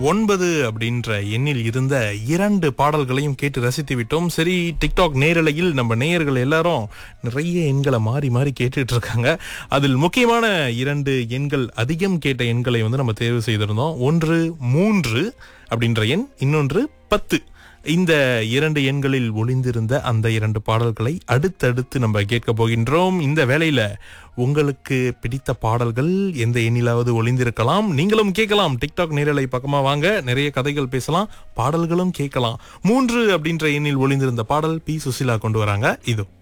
ஒன்பது அப்படின்ற எண்ணில் இருந்த இரண்டு பாடல்களையும் கேட்டு ரசித்து விட்டோம் சரி டிக்டாக் நேரலையில் நம்ம நேயர்கள் எல்லாரும் நிறைய எண்களை மாறி மாறி கேட்டுட்டு இருக்காங்க அதில் முக்கியமான இரண்டு எண்கள் அதிகம் கேட்ட எண்களை வந்து நம்ம தேர்வு செய்திருந்தோம் ஒன்று மூன்று அப்படின்ற எண் இன்னொன்று பத்து இந்த இரண்டு எண்களில் ஒளிந்திருந்த அந்த இரண்டு பாடல்களை அடுத்தடுத்து நம்ம கேட்க போகின்றோம் இந்த வேளையில உங்களுக்கு பிடித்த பாடல்கள் எந்த எண்ணிலாவது ஒளிந்திருக்கலாம் நீங்களும் கேட்கலாம் டிக்டாக் நேரலை பக்கமா வாங்க நிறைய கதைகள் பேசலாம் பாடல்களும் கேட்கலாம் மூன்று அப்படின்ற எண்ணில் ஒளிந்திருந்த பாடல் பி சுசிலா கொண்டு வராங்க இது